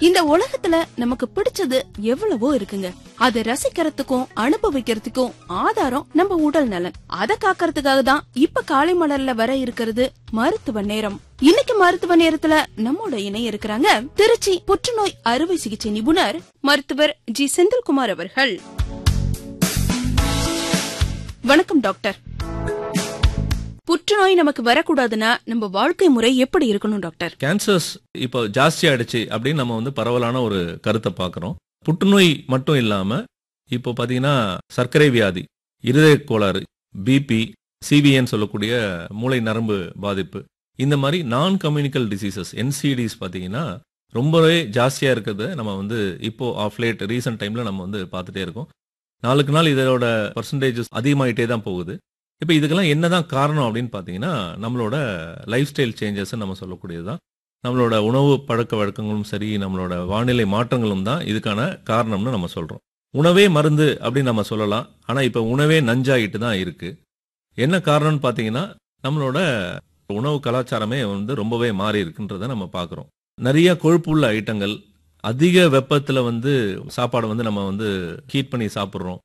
இந்த உலகத்துல நமக்கு பிடிச்சது எவ்வளவோ இருக்குங்க அதை ரசிக்கிறதுக்கும் அனுபவிக்கிறதுக்கும் ஆதாரம் நம்ம உடல் நலன் அதை காக்கறதுக்காக தான் இப்ப காலை மலர்ல வர இருக்கிறது மருத்துவ நேரம் இன்னைக்கு மருத்துவ நேரத்துல நம்மோட இணைய இருக்கிறாங்க திருச்சி புற்றுநோய் அறுவை சிகிச்சை நிபுணர் மருத்துவர் ஜி செந்தில்குமார் அவர்கள் வணக்கம் டாக்டர் புற்றுநோய் நமக்கு வரக்கூடாதுன்னா நம்ம வாழ்க்கை முறை எப்படி இருக்கணும் டாக்டர் கேன்சர்ஸ் இப்போ ஜாஸ்தி ஆயிடுச்சு அப்படின்னு நம்ம வந்து பரவலான ஒரு கருத்தை பார்க்குறோம் புற்றுநோய் மட்டும் இல்லாம இப்போ பார்த்தீங்கன்னா சர்க்கரை வியாதி இருதய கோளாறு பிபி சிவிஎன் சொல்லக்கூடிய மூளை நரம்பு பாதிப்பு இந்த மாதிரி நான் கம்யூனிக்கல் டிசீசஸ் என்சிடிஸ் பார்த்தீங்கன்னா ரொம்பவே ஜாஸ்தியா இருக்கிறத நம்ம வந்து இப்போ ஆஃப் லேட் ரீசெண்ட் டைம்ல நம்ம வந்து பார்த்துட்டே இருக்கோம் நாளுக்கு நாள் இதோட பர்சன்டேஜஸ் அதிகமாயிட்டே தான் போகுது இப்போ இதுக்கெல்லாம் என்னதான் காரணம் அப்படின்னு பார்த்தீங்கன்னா நம்மளோட லைஃப் ஸ்டைல் சேஞ்சஸ் நம்ம சொல்லக்கூடியது தான் நம்மளோட உணவு பழக்க வழக்கங்களும் சரி நம்மளோட வானிலை மாற்றங்களும் தான் இதுக்கான காரணம்னு நம்ம சொல்றோம் உணவே மருந்து அப்படின்னு நம்ம சொல்லலாம் ஆனா இப்போ உணவே நஞ்சாயிட்டு தான் இருக்கு என்ன காரணம்னு பார்த்தீங்கன்னா நம்மளோட உணவு கலாச்சாரமே வந்து ரொம்பவே மாறி இருக்குன்றதை நம்ம பார்க்குறோம் நிறைய கொழுப்புள்ள ஐட்டங்கள் அதிக வெப்பத்துல வந்து சாப்பாடை வந்து நம்ம வந்து ஹீட் பண்ணி சாப்பிட்றோம்